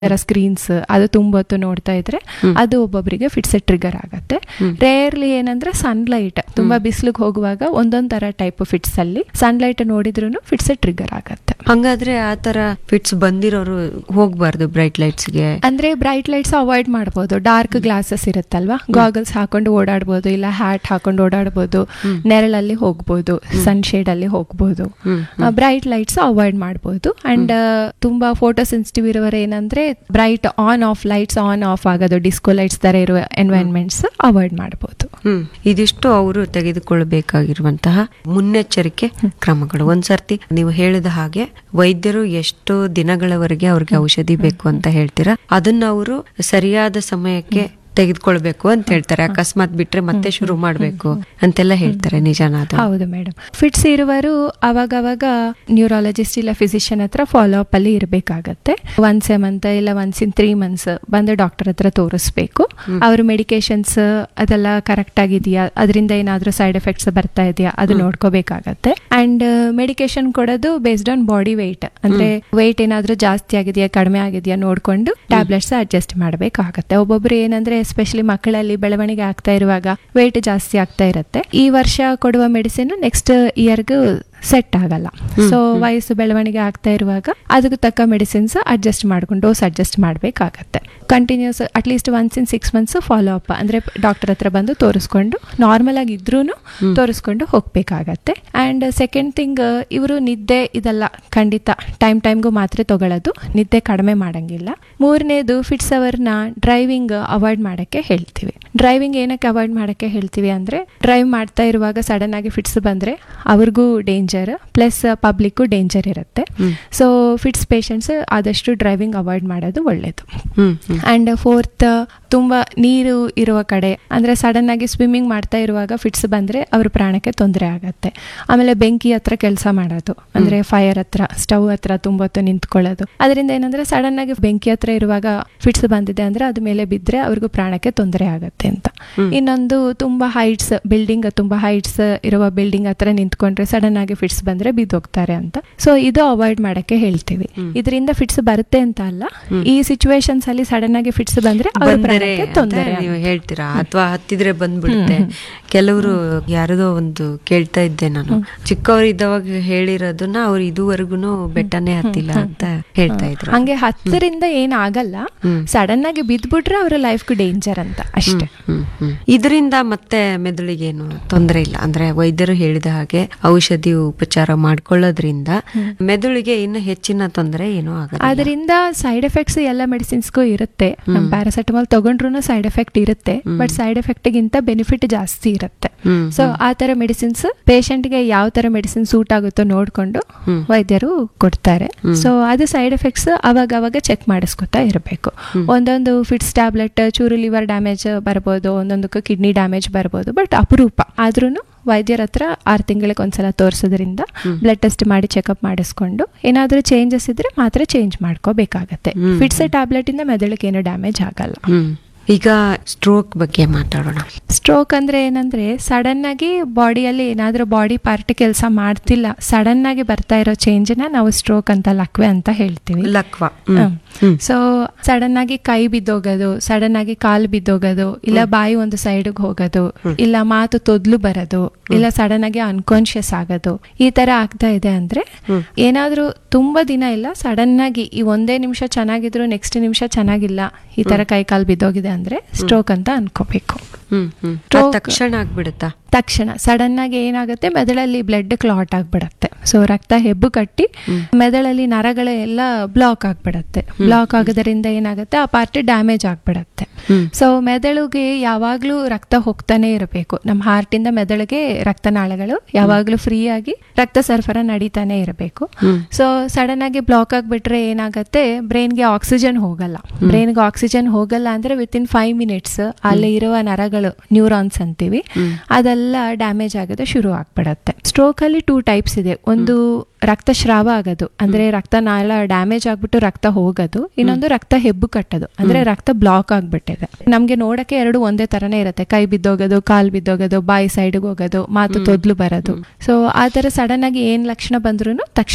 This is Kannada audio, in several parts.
ಸ್ಕ್ರೀನ್ಸ್ ಅದು ತುಂಬ ಹೊತ್ತು ನೋಡ್ತಾ ಇದ್ರೆ ಅದು ಒಬ್ಬೊಬ್ಬರಿಗೆ ಫಿಟ್ಸ್ ಟ್ರಿಗರ್ ಆಗತ್ತೆ ರೇರ್ಲಿ ಏನಂದ್ರೆ ಸನ್ಲೈಟ್ ತುಂಬಾ ಬಿಸಿಲಿಗೆ ಹೋಗುವಾಗ ಒಂದೊಂದ್ ತರ ಟೈಪ್ ಫಿಟ್ಸ್ ಅಲ್ಲಿ ಸನ್ಲೈಟ್ ನೋಡಿದ್ರು ಫಿಟ್ಸ್ ಟ್ರಿಗರ್ ಆಗತ್ತೆ ಹಂಗಾದ್ರೆ ಆ ತರ ಫಿಟ್ಸ್ ಬಂದಿರೋರು ಹೋಗ್ಬಾರ್ದು ಬ್ರೈಟ್ ಲೈಟ್ಸ್ಗೆ ಅಂದ್ರೆ ಬ್ರೈಟ್ ಲೈಟ್ಸ್ ಅವಾಯ್ಡ್ ಮಾಡ್ಬೋದು ಡಾರ್ಕ್ ಗ್ಲಾಸಸ್ ಇರುತ್ತಲ್ವಾ ಗಾಗಲ್ಸ್ ಹಾಕೊಂಡು ಓಡಾಡ್ಬೋದು ಇಲ್ಲ ಹ್ಯಾಟ್ ಹಾಕೊಂಡು ಓಡಾಡ್ಬೋದು ನೆರಳಲ್ಲಿ ಹೋಗ್ಬೋದು ಸನ್ ಶೇಡ್ ಅಲ್ಲಿ ಹೋಗ್ಬೋದು ಬ್ರೈಟ್ ಲೈಟ್ಸ್ ಅವಾಯ್ಡ್ ಮಾಡ್ಬೋದು ಅಂಡ್ ತುಂಬಾ ಫೋಟೋ ಸೆನ್ಸಿಟಿವ್ ಇರೋರು ಏನಂದ್ರೆ bright on off lights on off ಆಗೋದು ಡಿಸ್ಕೋ ಲೈಟ್ಸ್ ತರ ಇರುವ ಎನ್ವೈರನ್ಮೆಂಟ್ಸ್ ಅವಾಯ್ಡ್ ಮಾಡ್ಬೋದು ಹ್ಮ್ ಇದಿಷ್ಟು ಅವರು ತೆಗೆದುಕೊಳ್ಬೇಕಾಗಿರುವಂತಹ ಮುನ್ನೆಚ್ಚರಿಕೆ ಕ್ರಮಗಳು ಒಂದ್ಸರ್ತಿ ನೀವು ಹೇಳಿದ ಹಾಗೆ ವೈದ್ಯರು ಎಷ್ಟು ದಿನಗಳವರೆಗೆ ಅವ್ರಿಗೆ ಔಷಧಿ ಬೇಕು ಅಂತ ಹೇಳ್ತೀರಾ ಅದನ್ನ ಅವರು ಸರಿಯಾದ ಸಮಯಕ್ಕೆ ತೆಗೆದುಕೊಳ್ಬೇಕು ಅಂತ ಹೇಳ್ತಾರೆ ಅಕಸ್ಮಾತ್ ಬಿಟ್ರೆ ಮತ್ತೆ ಶುರು ಮಾಡ್ಬೇಕು ಅಂತೆಲ್ಲ ಹೇಳ್ತಾರೆ ನಿಜಾನ ಅದು ಹೌದು ಮೇಡಮ್ ಫಿಟ್ಸ್ ಇರುವರು ಅವಾಗವಾಗ ನ್ಯೂರಾಲಜಿಸ್ಟ್ ಇಲ್ಲ ಫಿಸಿಷಿಯನ್ ಹತ್ರ ಫಾಲೋ ಅಪ್ ಅಲ್ಲಿ ಇರಬೇಕಾಗತ್ತೆ ಒನ್ಸ್ ಎ ಮಂತ್ ಇಲ್ಲ ಒನ್ಸ್ ಇನ್ ತ್ರೀ ಮಂತ್ಸ್ ಬಂದು ಡಾಕ್ಟರ್ ಹತ್ರ ತೋರಿಸ್ಬೇಕು ಅವ್ರ ಮೆಡಿಕೇಶನ್ಸ್ ಅದೆಲ್ಲ ಕರೆಕ್ಟ್ ಆಗಿದೆಯಾ ಅದರಿಂದ ಏನಾದ್ರೂ ಸೈಡ್ ಎಫೆಕ್ಟ್ಸ್ ಬರ್ತಾ ಇದೆಯಾ ಅದು ನೋಡ್ಕೋಬೇಕಾಗತ್ತೆ ಅಂಡ್ ಮೆಡಿಕೇಶನ್ ಕೊಡೋದು ಬೇಸ್ಡ್ ಆನ್ ಬಾಡಿ ವೆಯ್ಟ್ ಅಂದ್ರೆ ವೆಯ್ಟ್ ಏನಾದ್ರೂ ಜಾಸ್ತಿ ಆಗಿದೆಯಾ ಕಡಿಮೆ ಆಗಿದೆಯಾ ನೋಡ್ಕೊಂಡು ಟ್ಯಾಬ್ಲೆಟ್ಸ್ ಅಡ್ಜಸ್ಟ್ ಮಾಡಬೇಕಾಗತ್ತೆ ಒಬ್ಬೊಬ್ರು ಏನಂದ್ರೆ ಎಸ್ಪೆಷಲಿ ಮಕ್ಕಳಲ್ಲಿ ಬೆಳವಣಿಗೆ ಆಗ್ತಾ ಇರುವಾಗ ವೆಯ್ಟ್ ಜಾಸ್ತಿ ಆಗ್ತಾ ಇರುತ್ತೆ ಈ ವರ್ಷ ಕೊಡುವ ಮೆಡಿಸಿನ್ ನೆಕ್ಸ್ಟ್ ಇಯರ್ಗೂ ಸೆಟ್ ಆಗಲ್ಲ ಸೊ ವಯಸ್ಸು ಬೆಳವಣಿಗೆ ಆಗ್ತಾ ಇರುವಾಗ ಅದಕ್ಕೆ ತಕ್ಕ ಮೆಡಿಸಿನ್ಸ್ ಅಡ್ಜಸ್ಟ್ ಮಾಡ್ಕೊಂಡು ಡೋಸ್ ಅಡ್ಜಸ್ಟ್ ಮಾಡಬೇಕಾಗತ್ತೆ continues at least once in six months follow up ಅಂದ್ರೆ ಡಾಕ್ಟರ್ ಹತ್ರ ಬಂದು ತೋರಿಸ್ಕೊಂಡು ನಾರ್ಮಲ್ ಆಗಿ ಇದ್ರೂ ತೋರಿಸ್ಕೊಂಡು ಹೋಗ್ಬೇಕಾಗತ್ತೆ ಅಂಡ್ ಸೆಕೆಂಡ್ ಥಿಂಗ್ ಇವರು ನಿದ್ದೆ ಇದೆಲ್ಲ ಖಂಡಿತ ಟೈಮ್ ಟೈಮ್ಗೂ ಮಾತ್ರೆ ತಗೊಳ್ಳೋದು ನಿದ್ದೆ ಕಡಿಮೆ ಮಾಡಂಗಿಲ್ಲ ಮೂರನೇದು ಫಿಟ್ಸ್ ಅವರ್ನ ಡ್ರೈವಿಂಗ್ ಅವಾಯ್ಡ್ ಮಾಡಕ್ಕೆ ಹೇಳ್ತೀವಿ ಡ್ರೈವಿಂಗ್ ಏನಕ್ಕೆ ಅವಾಯ್ಡ್ ಮಾಡಕ್ಕೆ ಹೇಳ್ತೀವಿ ಅಂದ್ರೆ ಡ್ರೈವ್ ಮಾಡ್ತಾ ಇರುವಾಗ ಸಡನ್ ಆಗಿ ಫಿಟ್ಸ್ ಬಂದ್ರೆ ಅವ್ರಿಗೂ ಡೇಂಜರ್ ಪ್ಲಸ್ ಪಬ್ಲಿಕ್ಗೂ ಡೇಂಜರ್ ಇರುತ್ತೆ ಸೊ ಫಿಟ್ಸ್ ಪೇಷಂಟ್ಸ್ ಆದಷ್ಟು ಡ್ರೈವಿಂಗ್ ಅವಾಯ್ಡ್ ಮಾಡೋದು ಒಳ್ಳೇದು ಹ್ಮ್ ಹ್ಮ್ ಅಂಡ್ ಫೋರ್ತ್ ತುಂಬಾ ನೀರು ಇರುವ ಕಡೆ ಅಂದ್ರೆ ಸಡನ್ ಆಗಿ ಸ್ವಿಮ್ಮಿಂಗ್ ಮಾಡ್ತಾ ಇರುವಾಗ ಫಿಟ್ಸ್ ಬಂದ್ರೆ ಅವ್ರ ಪ್ರಾಣಕ್ಕೆ ತೊಂದರೆ ಆಗತ್ತೆ ಆಮೇಲೆ ಬೆಂಕಿ ಹತ್ರ ಕೆಲಸ ಮಾಡೋದು ಅಂದ್ರೆ ಫೈರ್ ಹತ್ರ ಸ್ಟವ್ ಹತ್ರ ತುಂಬಾ ಹೊತ್ತು ನಿಂತ್ಕೊಳ್ಳೋದು ಅದರಿಂದ ಏನಂದ್ರೆ ಸಡನ್ ಆಗಿ ಬೆಂಕಿ ಹತ್ರ ಇರುವಾಗ ಫಿಟ್ಸ್ ಬಂದಿದೆ ಅಂದ್ರೆ ಅದ ಮೇಲೆ ಬಿದ್ರೆ ಅವ್ರಿಗೂ ಪ್ರಾಣಕ್ಕೆ ತೊಂದರೆ ಆಗತ್ತೆ ಅಂತ ಇನ್ನೊಂದು ತುಂಬಾ ಹೈಟ್ಸ್ ಬಿಲ್ಡಿಂಗ್ ತುಂಬಾ ಹೈಟ್ಸ್ ಇರುವ ಬಿಲ್ಡಿಂಗ್ ಹತ್ರ ನಿಂತ್ಕೊಂಡ್ರೆ ಸಡನ್ ಆಗಿ ಫಿಟ್ಸ್ ಬಂದ್ರೆ ಬಿದ್ದೋಗ್ತಾರೆ ಅಂತ ಸೊ ಇದು ಅವಾಯ್ಡ್ ಮಾಡಕ್ಕೆ ಹೇಳ್ತೀವಿ ಇದರಿಂದ ಫಿಟ್ಸ್ ಬರುತ್ತೆ ಅಂತ ಅಲ್ಲ ಈ ಸಿಚುವೇಶನ್ಸ್ ಅಲ್ಲಿ ಸಡನ್ ಆಗಿ ಫಿಟ್ಸ್ ಬಂದ್ರೆ ಅವ್ರ ಬಂದರೆ ಪ್ರಾಣಕ್ಕೆ ಅಂತ ತೊಂದರೆ ನೀವು ಹೇಳ್ತೀರಾ ಅಥವಾ ಹತ್ತಿದ್ರೆ ಬಂದ್ಬಿಡುತ್ತೆ ಕೆಲವರು ಯಾರದೋ ಒಂದು ಕೇಳ್ತಾ ಇದ್ದೆ ನಾನು ಚಿಕ್ಕವರಿದ್ದವಾಗ ಹೇಳಿರೋದನ್ನ ಅವ್ರು ಇದುವರೆಗೂ ಬೆಟ್ಟನೇ ಹತ್ತಿಲ್ಲ ಅಂತ ಹೇಳ್ತಾ ಇದ್ರು ಹಂಗೆ ಹತ್ತರಿಂದ ಏನ್ ಆಗಲ್ಲ ಸಡನ್ ಆಗಿ ಬಿದ್ಬಿಟ್ರೆ ಅವ್ರ ಲೈಫ್ಗೂ ಡೇಂಜರ್ ಅಂತ ಅಷ್ಟೇ ಹ್ಮ್, ಹ್ಮ್. ಇದರಿಂದ ಮತ್ತೆ ಮೆದುಳಿಗೆ ಏನು ತೊಂದರೆ ಇಲ್ಲ ಅಂದ್ರೆ ವೈದ್ಯರು ಹೇಳಿದ ಹಾಗೆ ಔಷಧಿ ಉಪಚಾರ ಮಾಡ್ಕೊಳ್ಳೋದ್ರಿಂದ ಮೆದುಳಿಗೆ ಇನ್ನು ಹೆಚ್ಚಿನ ತೊಂದರೆ ಏನೂ ಆಗಲ್ಲ ಅದರಿಂದ ಸೈಡ್ ಎಫೆಕ್ಟ್ಸ್ ಎಲ್ಲ ಮೆಡಿಸಿನ್ಸ್ಗೂ ಇರುತ್ತೆ ನಮ್ ಪ್ಯಾರಾಸೆಟಮಾಲ್ ತಗೊಂಡ್ರು ಸೈಡ್ ಎಫೆಕ್ಟ್ ಇರುತ್ತೆ ಬಟ್ ಸೈಡ್ ಎಫೆಕ್ಟ್ ಗಿಂತ ಬೆನಿಫಿಟ್ ಜಾಸ್ತಿ ಇರುತ್ತೆ ಹ್ಮ್, ಸೊ ಆ ತರ ಮೆಡಿಸಿನ್ಸ್ ಗೆ ಯಾವ ತರ ಮೆಡಿಸಿನ್ ಸೂಟ್ ಆಗುತ್ತೋ ನೋಡ್ಕೊಂಡು ವೈದ್ಯರು ಕೊಡ್ತಾರೆ ಸೊ ಅದು ಸೈಡ್ ಎಫೆಕ್ಟ್ಸ್ ಅವಾಗ ಅವಾಗ ಚೆಕ್ ಮಾಡಿಸ್ಕೊತಾ ಇರಬೇಕು ಒಂದೊಂದು ಫಿಟ್ಸ್ ಟ್ಯಾಬ್ಲೆಟ್ ಚೂರು ಲಿವರ್ ಡ್ಯಾಮೇಜ್ ಬರ್ಬೋದು ಒಂದೊಂದಕ್ಕೆ ಕಿಡ್ನಿ ಡ್ಯಾಮೇಜ್ ಬರ್ಬೋದು ಬಟ್ ಅಪರೂಪ ಆದ್ರೂ ವೈದ್ಯರ ಹತ್ರ ಆರು ತಿಂಗಳಿಗೆ ಒಂದ್ಸಲ ತೋರಿಸೋದ್ರಿಂದ ಬ್ಲಡ್ ಟೆಸ್ಟ್ ಮಾಡಿ ಚೆಕಪ್ ಮಾಡಿಸ್ಕೊಂಡು ಏನಾದ್ರೂ ಚೇಂಜಸ್ ಇದ್ರೆ ಮಾತ್ರ ಚೇಂಜ್ ಮಾಡ್ಕೋಬೇಕಾಗತ್ತೆ ಫಿಟ್ಸ್ ಟ್ಯಾಬ್ಲೆಟ್ ಇಂದ ಮೆದುಳಿಗೆ ಏನು ಡ್ಯಾಮೇಜ್ ಆಗಲ್ಲ ಹ್ಮ್ ಈಗ ಸ್ಟ್ರೋಕ್ ಬಗ್ಗೆ ಮಾತಾಡೋಣ ಸ್ಟ್ರೋಕ್ ಅಂದ್ರೆ ಏನಂದ್ರೆ ಸಡನ್ ಆಗಿ ಬಾಡಿಯಲ್ಲಿ ಏನಾದ್ರೂ ಬಾಡಿ ಪಾರ್ಟ್ ಕೆಲಸ ಮಾಡ್ತಿಲ್ಲ ಸಡನ್ ಆಗಿ ಬರ್ತಾ ಇರೋ ಚೇಂಜ್ನ ನಾವು ಸ್ಟ್ರೋಕ್ ಅಂತ ಲಕ್ವೆ ಅಂತ ಹೇಳ್ತೀವಿ ಲಕ್ವ ಹ್ಮ್. ಹ್ಮ್. ಸೊ ಸಡನ್ ಆಗಿ ಕೈ ಬಿದ್ದೋಗೋದು ಸಡನ್ ಆಗಿ ಕಾಲು ಬಿದ್ದೋಗೋದು ಇಲ್ಲ ಬಾಯಿ ಒಂದು ಸೈಡ್ಗೆ ಹೋಗೋದು ಇಲ್ಲ ಮಾತು ತೊದ್ಲು ಬರೋದು ಇಲ್ಲ ಸಡನ್ ಆಗಿ ಅನ್ಕಾನ್ಶಿಯಸ್ ಆಗೋದು ಈ ತರ ಆಗ್ತಾ ಇದೆ ಅಂದ್ರೆ ಏನಾದ್ರೂ ತುಂಬಾ ದಿನ ಇಲ್ಲ ಸಡನ್ ಆಗಿ ಈ ಒಂದೇ ನಿಮಿಷ ಚೆನ್ನಾಗಿದ್ರು ನೆಕ್ಸ್ಟ್ ನಿಮಿಷ ಚೆನ್ನಾಗಿಲ್ಲ ಈ ತರ ಕೈ ಕಾಲು ಬಿದ್ದೋಗಿದೆ ಅಂದ್ರೆ ಸ್ಟ್ರೋಕ್ ಅಂತ ಅನ್ಕೋಬೇಕು ಹ್ಮ್ ಹ್ಮ್ ಅದ್ Stroke- ತಕ್ಷಣ ಆಗ್ಬಿಡುತ್ತಾ ತಕ್ಷಣ ಸಡನ್ ಆಗಿ ಏನಾಗುತ್ತೆ ಮೆದುಳಲ್ಲಿ ಬ್ಲಡ್ ಕ್ಲಾಟ್ ಆಗ್ಬಿಡತ್ತೆ ಸೊ ರಕ್ತ ಹೆಬ್ಬು ಕಟ್ಟಿ ಮೆದುಳಲ್ಲಿ ನರಗಳು ಎಲ್ಲ ಬ್ಲಾಕ್ ಆಗ್ಬಿಡತ್ತೆ ಬ್ಲಾಕ್ ಆಗೋದ್ರಿಂದ ಏನಾಗುತ್ತೆ ಆ ಪಾರ್ಟ್ ಡ್ಯಾಮೇಜ್ ಆಗ್ಬಿಡತ್ತೆ ಹ್ಮ್. ಸೊ ಮೆದುಳಿಗೆ ಯಾವಾಗ್ಲೂ ರಕ್ತ ಹೋಗ್ತಾನೆ ಇರಬೇಕು ನಮ್ಮ ಹಾರ್ಟ್ ಇಂದ ಮೆದುಳಿಗೆ ರಕ್ತನಾಳಗಳು ಯಾವಾಗ್ಲೂ ಫ್ರೀ ಆಗಿ ರಕ್ತ ಸರಫರ ನಡೀತಾನೆ ಇರಬೇಕು ಸೊ ಸಡನ್ ಆಗಿ ಬ್ಲಾಕ್ ಆಗ್ಬಿಟ್ರೆ ಏನಾಗುತ್ತೆ ಬ್ರೈನ್ಗೆ ಆಕ್ಸಿಜನ್ ಹೋಗಲ್ಲ ಬ್ರೈನ್ಗೆ ಆಕ್ಸಿಜನ್ ಹೋಗಲ್ಲ ಅಂದ್ರೆ ವಿತ್ ಇನ್ ಫೈವ್ ಮಿನಿಟ್ಸ್ ಅಲ್ಲಿ ಇರುವ ನರಗಳು ನ್ಯೂರಾನ್ಸ್ ಅಂತೀವಿ ಅದೆಲ್ಲ ಡ್ಯಾಮೇಜ್ ಆಗೋದು ಶುರು ಆಗ್ಬಿಡತ್ತೆ ಸ್ಟ್ರೋಕ್ ಅಲ್ಲಿ ಟೂ ಟೈಪ್ಸ್ ಇದೆ ಒಂದು ರಕ್ತಸ್ರಾವ ಆಗೋದು ಅಂದ್ರೆ ರಕ್ತನಾಳ ಡ್ಯಾಮೇಜ್ ಆಗ್ಬಿಟ್ಟು ರಕ್ತ ಹೋಗೋದು ಇನ್ನೊಂದು ರಕ್ತ ಹೆಬ್ಬು ಕಟ್ಟೋದು ಅಂದ್ರೆ ರಕ್ತ ಬ್ಲಾಕ್ ಆಗ್ಬಿಟ್ಟಿದೆ ನಮ್ಗೆ ನೋಡಕ್ಕೆ ಎರಡು ಒಂದೇ ತರನೇ ಇರುತ್ತೆ ಕೈ ಬಿದ್ದೋಗೋದು ಕಾಲ್ ಬಿದ್ದೋಗೋದು ಬಾಯಿ ಸೈಡ್ಗೆ ಹೋಗೋದು ಮಾತು ತೊದ್ಲು ಬರೋದು ಸೊ ಆ ತರ ಸಡನ್ ಆಗಿ ಏನ್ ಲಕ್ಷಣ ಬಂದ್ರು ತಕ್ಷಣ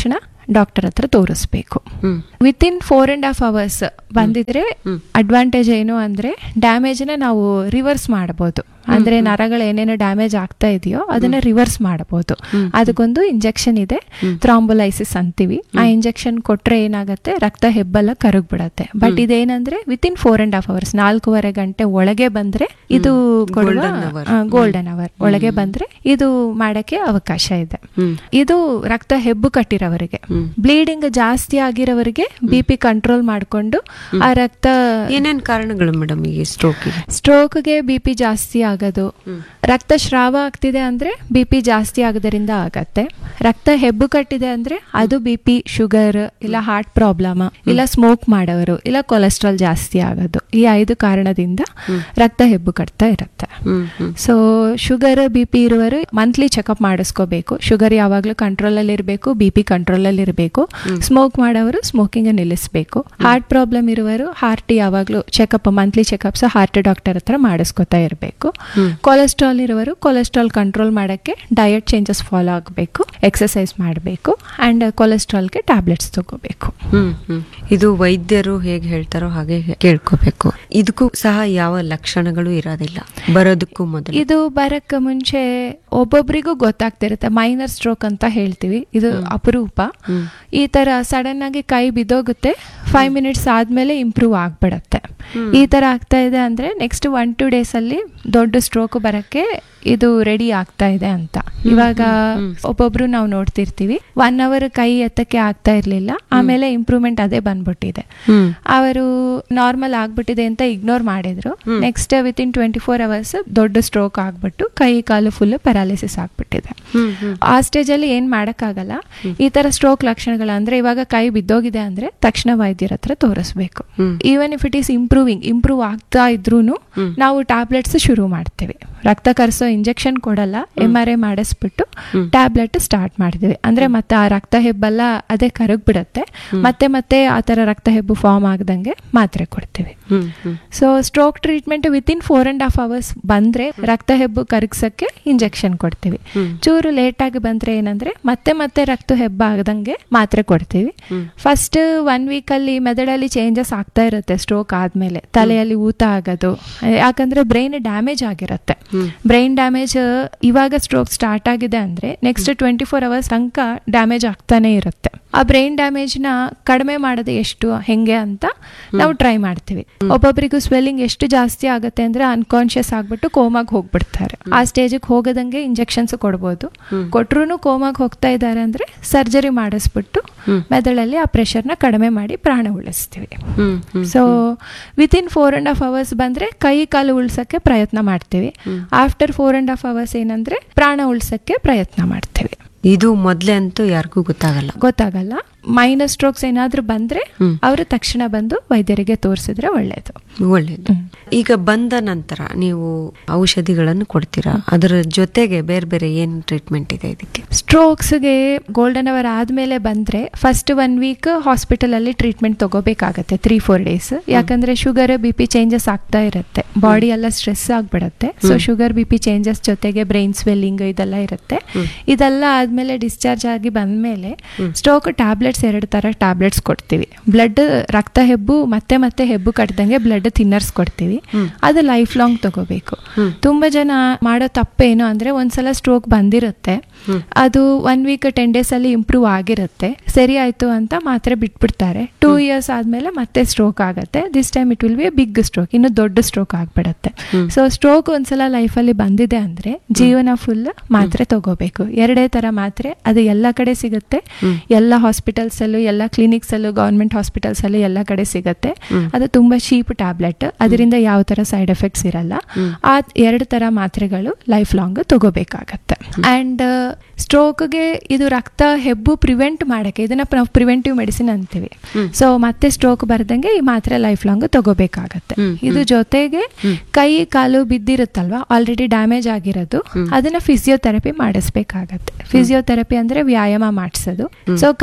ಡಾಕ್ಟರ್ ಹತ್ರ ತೋರಿಸ್ಬೇಕು ಹ್ಮ್ within four and half hours ಬಂದಿದ್ರೆ ಅಡ್ವಾಂಟೇಜ್ ಏನು ಅಂದ್ರೆ ಡ್ಯಾಮೇಜ್ ನ ನಾವು ರಿವರ್ಸ್ ಮಾಡಬಹುದು ಅಂದ್ರೆ ನರಗಳು ಏನೇನು ಡ್ಯಾಮೇಜ್ ಆಗ್ತಾ ಇದೆಯೋ ಅದನ್ನ ರಿವರ್ಸ್ ಮಾಡಬಹುದು ಅದಕ್ಕೊಂದು ಇಂಜೆಕ್ಷನ್ ಇದೆ ಥ್ರಾಂಬೋಲೈಸಿಸ್ ಅಂತೀವಿ ಆ ಇಂಜೆಕ್ಷನ್ ಕೊಟ್ರೆ ಏನಾಗುತ್ತೆ ರಕ್ತ ಹೆಬ್ಬೆಲ್ಲ ಕರಗ್ಬಿಡತ್ತೆ ಬಟ್ ಇದೇನಂದ್ರೆ within four and half hours ನಾಲ್ಕೂವರೆ ಗಂಟೆ ಒಳಗೆ ಬಂದ್ರೆ ಇದು ಕೊಡುವ Golden hour. ಗೋಲ್ಡನ್ ಅವರ್ ಒಳಗೆ ಬಂದ್ರೆ ಇದು ಮಾಡಕ್ಕೆ ಅವಕಾಶ ಇದೆ ಹ್ಮ್ ಇದು ರಕ್ತ ಹೆಬ್ಬು ಕಟ್ಟಿರೋವರಿಗೆ ಹ್ಮ್. ಬ್ಲೀಡಿಂಗ್ ಜಾಸ್ತಿ ಆಗಿರೋವರಿಗೆ ಬಿ ಪಿ ಕಂಟ್ರೋಲ್ ಮಾಡಿಕೊಂಡು ಆ ರಕ್ತ ಏನೇನ್ ಕಾರಣಗಳು ಮೇಡಮ್ ಈ ಸ್ಟ್ರೋಕಿಗೆ ಸ್ಟ್ರೋಕ್ಗೆ ಬಿ ಪಿ ಜಾಸ್ತಿ ಆಗೋದು ರಕ್ತ ಸ್ರಾವ ಆಗ್ತಿದೆ ಅಂದ್ರೆ ಬಿ ಪಿ ಜಾಸ್ತಿ ಆಗೋದರಿಂದ ಆಗತ್ತೆ ರಕ್ತ ಹೆಬ್ಬು ಕಟ್ಟಿದೆ ಅಂದ್ರೆ ಅದು ಬಿ ಪಿ ಶುಗರ್ ಇಲ್ಲ ಹಾರ್ಟ್ ಪ್ರಾಬ್ಲಮ್ ಇಲ್ಲ ಸ್ಮೋಕ್ ಮಾಡೋರು ಇಲ್ಲ ಕೊಲೆಸ್ಟ್ರಾಲ್ ಜಾಸ್ತಿ ಆಗೋದು ಈ ಐದು ಕಾರಣದಿಂದ ರಕ್ತ ಹೆಬ್ಬು ಕಟ್ತಾ ಇರುತ್ತೆ ಹ್ಮ್ ಹ್ಮ್ ಸೊ ಶುಗರ್ ಬಿ ಪಿ ಇರುವರು ಮಂತ್ಲಿ ಚೆಕಪ್ ಮಾಡಿಸ್ಕೋಬೇಕು ಶುಗರ್ ಯಾವಾಗಲೂ ಕಂಟ್ರೋಲಲ್ಲಿ ಇರಬೇಕು ಬಿ ಪಿ ಕಂಟ್ರೋಲಲ್ಲಿ ಇರಬೇಕು ಸ್ಮೋಕ್ ಮಾಡೋರು ಸ್ಮೋಕಿಂಗ್ ನಿಲ್ಲಿಸಬೇಕು ಹಾರ್ಟ್ ಪ್ರಾಬ್ಲಮ್ ಇರುವರು ಹಾರ್ಟ್ ಯಾವಾಗಲೂ checkup monthly checkups heart doctor ಹತ್ರ ಮಾಡಿಸ್ಕೊತಾ ಇರಬೇಕು ಕೊಲೆಸ್ಟ್ರಾಲ್ ಇರುವರು ಕೊಲೆಸ್ಟ್ರಾಲ್ ಕಂಟ್ರೋಲ್ ಮಾಡೋಕ್ಕೆ ಡಯಟ್ ಚೇಂಜಸ್ ಫಾಲೋ ಆಗಬೇಕು ಎಕ್ಸಸೈಸ್ ಮಾಡಬೇಕು ಆ್ಯಂಡ್ ಕೊಲೆಸ್ಟ್ರಾಲ್ಗೆ ಟ್ಯಾಬ್ಲೆಟ್ಸ್ ತಗೋಬೇಕು ಹ್ಮ್ ಹ್ಮ್ ಇದು ವೈದ್ಯರು ಹೇಗೆ ಹೇಳ್ತಾರೋ ಹಾಗೆ ಕೇಳ್ಕೋಬೇಕು ಇದಕ್ಕೂ ಸಹ ಯಾವ ಲಕ್ಷಣಗಳು ಇರೋದಿಲ್ಲ ಬರೋದಕ್ಕೂ ಮೊದಲು ಇದು ಬರಕ್ಕೆ ಮುಂಚೆ ಒಬ್ಬೊಬ್ರಿಗೂ ಗೊತ್ತಾಗ್ತಿರುತ್ತೆ ಮೈನರ್ ಸ್ಟ್ರೋಕ್ ಅಂತ ಹೇಳ್ತೀವಿ ಇದು ಅಪರೂಪ ಈ ತರ ಸಡನ್ ಆಗಿ ಕೈ ಬಿದ್ದೋಗುತ್ತೆ ಫೈವ್ ಮಿನಿಟ್ಸ್ ಆದ್ಮೇಲೆ ಇಂಪ್ರೂವ್ ಆಗ್ಬಿಡತ್ತೆ ಈ ತರ ಆಗ್ತಾ ಇದೆ ಅಂದ್ರೆ ನೆಕ್ಸ್ಟ್ ಒನ್ ಟೂ ಡೇಸ್ ಅಲ್ಲಿ ದೊಡ್ಡ ಸ್ಟ್ರೋಕ್ ಬರಕ್ಕೆ ಇದು ರೆಡಿ ಆಗ್ತಾ ಇದೆ ಅಂತ ಇವಾಗ ಒಬ್ಬೊಬ್ರು ನಾವು ನೋಡ್ತಿರ್ತೀವಿ ಒನ್ ಅವರ್ ಕೈ ಎತ್ತಕ್ಕೆ ಆಗ್ತಾ ಇರ್ಲಿಲ್ಲ ಆಮೇಲೆ ಇಂಪ್ರೂವ್ಮೆಂಟ್ ಅದೇ ಬಂದ್ಬಿಟ್ಟಿದೆ ಹ್ಮ್ ಅವರು ನಾರ್ಮಲ್ ಆಗ್ಬಿಟ್ಟಿದೆ ಅಂತ ಇಗ್ನೋರ್ ಮಾಡಿದ್ರು next within twenty four hours ದೊಡ್ಡ ಸ್ಟ್ರೋಕ್ ಆಗ್ಬಿಟ್ಟು ಕೈ ಕಾಲು ಫುಲ್ ಪ್ಯಾರಾಲಿಸಿಸ್ ಆಗ್ಬಿಟ್ಟಿದೆ ಹ್ಮ್ ಹ್ಮ್ ಆ ಸ್ಟೇಜ್ ಅಲ್ಲಿ ಏನ್ ಮಾಡಕ್ಕಾಗಲ್ಲ ಈ ತರ ಸ್ಟ್ರೋಕ್ ಲಕ್ಷಣಗಳು ಅಂದ್ರೆ ಇವಾಗ ಕೈ ಬಿದ್ದೋಗಿದೆ ಅಂದ್ರೆ ತಕ್ಷಣ ವೈದ್ಯರ ಹತ್ರ ತೋರಿಸ್ಬೇಕು ಹ್ಮ್. Even if it is improving improve ಆಗ್ತಾ ಇದ್ರೂನು ನಾವು ಟ್ಯಾಬ್ಲೆಟ್ಸ್ ಶುರು ಮಾಡ್ತೇವೆ ರಕ್ತ ಕರೆಸೋ ಇಂಜೆಕ್ಷನ್ ಕೊಡಲ್ಲ ಎಮ್ ಆರ್ ಐ ಮಾಡಿಸ್ಬಿಟ್ಟು ಟ್ಯಾಬ್ಲೆಟ್ ಸ್ಟಾರ್ಟ್ ಮಾಡ್ತೀವಿ ಅಂದ್ರೆ ಮತ್ತೆ ಆ ರಕ್ತ ಹೆಬ್ಬೆಲ್ಲ ಅದೇ ಕರಗ್ಬಿಡತ್ತೆ ಮತ್ತೆ ಮತ್ತೆ ಆ ತರ ರಕ್ತ ಹೆಬ್ಬು ಫಾರ್ಮ್ ಆಗದಂಗೆ ಮಾತ್ರೆ ಕೊಡ್ತೀವಿ ಹ್ಮ್ ಹ್ಮ್ so stroke treatment within four and half hours ಬಂದ್ರೆ ರಕ್ತ ಹೆಬ್ಬು ಕರಗ್ಸಕ್ಕೆ ಇಂಜೆಕ್ಷನ್ ಕೊಡ್ತೀವಿ ಚೂರು ಲೇಟ್ ಆಗಿ ಬಂದ್ರೆ ಏನಂದ್ರೆ ಮತ್ತೆ ಮತ್ತೆ ರಕ್ತ ಹೆಬ್ಬ ಆಗದಂಗೆ ಮಾತ್ರೆ ಕೊಡ್ತೀವಿ ಫಸ್ಟ್ ಒನ್ ವೀಕ್ ಅಲ್ಲಿ ಮೆದಡಲ್ಲಿ ಚೇಂಜಸ್ ಆಗ್ತಾ ಇರುತ್ತೆ ಸ್ಟ್ರೋಕ್ ಆದ್ಮೇಲೆ ತಲೆಯಲ್ಲಿ ಊತ ಆಗೋದು ಯಾಕಂದ್ರೆ ಬ್ರೈನ್ ಡ್ಯಾಮೇಜ್ ಆಗಿರುತ್ತೆ ಬ್ರೈನ್ ಡ್ಯಾಮೇಜ್ ಇವಾಗ ಸ್ಟ್ರೋಕ್ ಸ್ಟಾರ್ಟ್ ಆಗಿದೆ ಅಂದ್ರೆ ನೆಕ್ಸ್ಟ್ ಟ್ವೆಂಟಿ ಫೋರ್ ಅವರ್ಸ್ ತನಕ ಡ್ಯಾಮೇಜ್ ಆಗ್ತಾನೆ ಇರುತ್ತೆ ಆ ಬ್ರೈನ್ ಡ್ಯಾಮೇಜ್ ನ ಕಡಿಮೆ ಮಾಡೋದು ಎಷ್ಟು ಹೆಂಗೆ ಅಂತ ನಾವು ಟ್ರೈ ಮಾಡ್ತೀವಿ ಒಬ್ಬೊಬ್ಬರಿಗೂ ಸ್ವೆಲ್ಲಿಂಗ್ ಎಷ್ಟು ಜಾಸ್ತಿ ಆಗುತ್ತೆ ಅಂದ್ರೆ ಅನ್ಕಾನ್ಶಿಯಸ್ ಆಗ್ಬಿಟ್ಟು ಕೋಮಾಗ್ ಹೋಗ್ಬಿಡ್ತಾರೆ ಆ ಸ್ಟೇಜಿಗೆ ಹೋಗದಂಗೆ ಇಂಜೆಕ್ಷನ್ಸ್ ಕೊಡ್ಬೋದು ಕೊಟ್ರು ಕೋಮಾಗ್ ಹೋಗ್ತಾ ಇದ್ದಾರೆ ಅಂದ್ರೆ ಸರ್ಜರಿ ಮಾಡಿಸ್ಬಿಟ್ಟು ಮೆದುಳಲ್ಲಿ ಆ ಪ್ರೆಷರ್ನ ಕಡಿಮೆ ಮಾಡಿ ಪ್ರಾಣ ಉಳಿಸ್ತೀವಿ ಹ್ಮ್ ಹ್ಮ್ so within four and half hours ಬಂದ್ರೆ ಕೈ ಕಾಲು ಉಳ್ಸಕ್ಕೆ ಪ್ರಯತ್ನ ಮಾಡ್ತೀವಿ after four and half hours ಏನಂದ್ರೆ ಪ್ರಾಣ ಉಳ್ಸಕ್ಕೆ ಪ್ರಯತ್ನ ಮಾಡ್ತೀವಿ ಇದು ಮೊದ್ಲೇ ಅಂತೂ ಯಾರಿಗೂ ಗೊತ್ತಾಗಲ್ಲ ಗೊತ್ತಾಗಲ್ಲ ಮೈನಸ್ ಸ್ಟ್ರೋಕ್ಸ್ ಏನಾದ್ರೂ ಬಂದ್ರೆ ಅವರು ತಕ್ಷಣ ಬಂದು ವೈದ್ಯರಿಗೆ ತೋರಿಸಿದ್ರೆ ಒಳ್ಳೇದು ಒಳ್ಳೇದು ಈಗ ಬಂದ ನಂತರ ನೀವು ಔಷಧಿಗಳನ್ನು ಕೊಡ್ತೀರಾ ಅದರ ಜೊತೆಗೆ ಬೇರೆ ಬೇರೆ ಏನ್ ಟ್ರೀಟ್ಮೆಂಟ್ ಇದೆ ಇದಕ್ಕೆ ಸ್ಟ್ರೋಕ್ಸ್ಗೆ ಗೋಲ್ಡನ್ ಅವರ್ ಆದ್ಮೇಲೆ ಬಂದ್ರೆ ಫಸ್ಟ್ ಒನ್ ವೀಕ್ ಹಾಸ್ಪಿಟಲ್ ಅಲ್ಲಿ ಟ್ರೀಟ್ಮೆಂಟ್ ತಗೋಬೇಕಾಗತ್ತೆ ತ್ರೀ ಫೋರ್ ಡೇಸ್ ಯಾಕಂದ್ರೆ ಶುಗರ್ ಬಿ ಪಿ ಚೇಂಜಸ್ ಆಗ್ತಾ ಇರುತ್ತೆ ಬಾಡಿ ಎಲ್ಲ ಸ್ಟ್ರೆಸ್ ಆಗ್ಬಿಡತ್ತೆ so sugar B P changes ಜೊತೆಗೆ ಬ್ರೈನ್ ಸ್ವೆಲ್ಲಿಂಗ್ ಇದೆಲ್ಲ ಇರುತ್ತೆ ಇದೆಲ್ಲ ಆದ್ಮೇಲೆ ಡಿಸ್ಚಾರ್ಜ್ ಆಗಿ ಬಂದ್ಮೇಲೆ ಸ್ಟ್ರೋಕ್ ಟ್ಯಾಬ್ಲೆಟ್ಸ್ ಎರಡು ತರ ಟ್ಯಾಬ್ಲೆಟ್ಸ್ ಕೊಡ್ತೀವಿ ಬ್ಲಡ್ ರಕ್ತ ಹೆಬ್ಬು ಮತ್ತೆ ಮತ್ತೆ ಹೆಬ್ಬು ಕಟ್ಟದಂಗೆ ಬ್ಲಡ್ ಥಿನ್ನರ್ಸ್ ಕೊಡ್ತೀವಿ ಅದು ಲೈಫ್ ಲಾಂಗ್ ತಗೋಬೇಕು ತುಂಬಾ ಜನ ಮಾಡೋ ತಪ್ಪೇನು ಅಂದ್ರೆ ಒಂದ್ಸಲ ಸ್ಟ್ರೋಕ್ ಬಂದಿರುತ್ತೆ ಅದು ಒನ್ ವೀಕ್ ಟೆನ್ ಡೇಸ್ ಅಲ್ಲಿ ಇಂಪ್ರೂವ್ ಆಗಿರುತ್ತೆ ಸರಿ ಆಯ್ತು ಅಂತ ಮಾತ್ರೆ ಬಿಟ್ಬಿಡ್ತಾರೆ ಟೂ ಇಯರ್ಸ್ ಆದ್ಮೇಲೆ ಮತ್ತೆ ಸ್ಟ್ರೋಕ್ ಆಗುತ್ತೆ this time it will be big stroke ಇನ್ನು ದೊಡ್ಡ ಸ್ಟ್ರೋಕ್ ಆಗ್ಬಿಡತ್ತೆ ಸೊ ಸ್ಟ್ರೋಕ್ ಒಂದ್ಸಲ ಲೈಫಲ್ಲಿ ಬಂದಿದೆ ಅಂದ್ರೆ ಜೀವನ ಫುಲ್ ಮಾತ್ರೆ ತಗೋಬೇಕು ಎರಡೇ ತರ ಮಾತ್ರೆ ಅದು ಎಲ್ಲ ಕಡೆ ಸಿಗುತ್ತೆ ಎಲ್ಲ ಹಾಸ್ಪಿಟಲ್ಸ್ ಅಲ್ಲೂ ಎಲ್ಲ ಕ್ಲಿನಿಕ್ಸ್ ಅಲ್ಲೂ ಗೌರ್ಮೆಂಟ್ ಹಾಸ್ಪಿಟಲ್ಸ್ ಅಲ್ಲೂ ಎಲ್ಲ ಕಡೆ ಸಿಗುತ್ತೆ ಅದು ತುಂಬಾ ಚೀಪ್ ಟ್ಯಾಬ್ಲೆಟ್ ಅದರಿಂದ ಯಾವ ತರ ಸೈಡ್ ಎಫೆಕ್ಟ್ಸ್ ಇರಲ್ಲ ಆ ಎರಡು ತರ ಮಾತ್ರೆಗಳು ಲೈಫ್ ಲಾಂಗ್ ತಗೋಬೇಕಾಗತ್ತೆ ಅಂಡ್ ಸ್ಟ್ರೋಕ್ಗೆ ಇದು ರಕ್ತ ಹೆಬ್ಬು ಪ್ರಿವೆಂಟ್ ಮಾಡಕ್ಕೆ ಇದನ್ನ ನಾವು ಪ್ರಿವೆಂಟಿವ್ ಮೆಡಿಸಿನ್ ಅಂತೀವಿ ಸೊ ಮತ್ತೆ ಸ್ಟ್ರೋಕ್ ಬರ್ದಂಗೆ ಈ ಮಾತ್ರೆ ಲೈಫ್ ಲಾಂಗ್ ತಗೋಬೇಕಾಗತ್ತೆ ಇದು ಜೊತೆಗೆ ಕೈ ಕಾಲು ಬಿದ್ದಿರುತ್ತಲ್ವಾ ಆಲ್ರೆಡಿ ಡ್ಯಾಮೇಜ್ ಆಗಿರೋದು ಅದನ್ನ ಫಿಸಿಯೋಥೆರಪಿ ಮಾಡಿಸ್ಬೇಕಾಗತ್ತೆ ಫಿಸಿಯೋಥೆರಪಿ ಅಂದ್ರೆ ವ್ಯಾಯಾಮ ಮಾಡಿಸೋದು ಸೊ ಕೈನ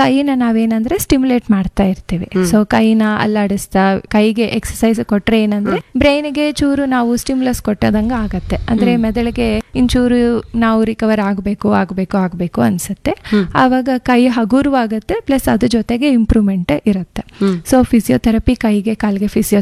ನಾವೇನಂದ್ರೆ ಸ್ಟಿಮ್ಯುಲೇಟ್ ಮಾಡ್ತಾ ಇರ್ತೀವಿ ಸೊ ಕೈನ ಅಲ್ಲಾಡಿಸ್ತಾ ಕೈಗೆ ಎಕ್ಸಸೈಸ್ ಕೊಟ್ರೆ ಏನಂದ್ರೆ ಬ್ರೈನ್ಗೆ ಚೂರು ನಾವು ಸ್ಟಿಮ್ಯುಲಸ್ ಕೊಟ್ಟದಂಗ ಆಗತ್ತೆ ಅಂದ್ರೆ ಮೆದುಳಿಗೆ ಇಂಚೂರು ನಾವು ರಿಕವರ್ ಆಗಬೇಕು ಆಗಬೇಕು ಆಗಬೇಕು ಅನ್ಸುತ್ತೆ ಆವಾಗ ಕೈ ಹಗುರವಾಗುತ್ತೆ ಪ್ಲಸ್ ಅದ್ರ ಜೊತೆಗೆ ಇಂಪ್ರೂವ್ಮೆಂಟ್ ಇರುತ್ತೆ ಹ್ಮ್. ಸೊ ಫಿಸಿಯೋಥೆರಪಿ ಕೈಗೆ ಕಾಲಿಗೆ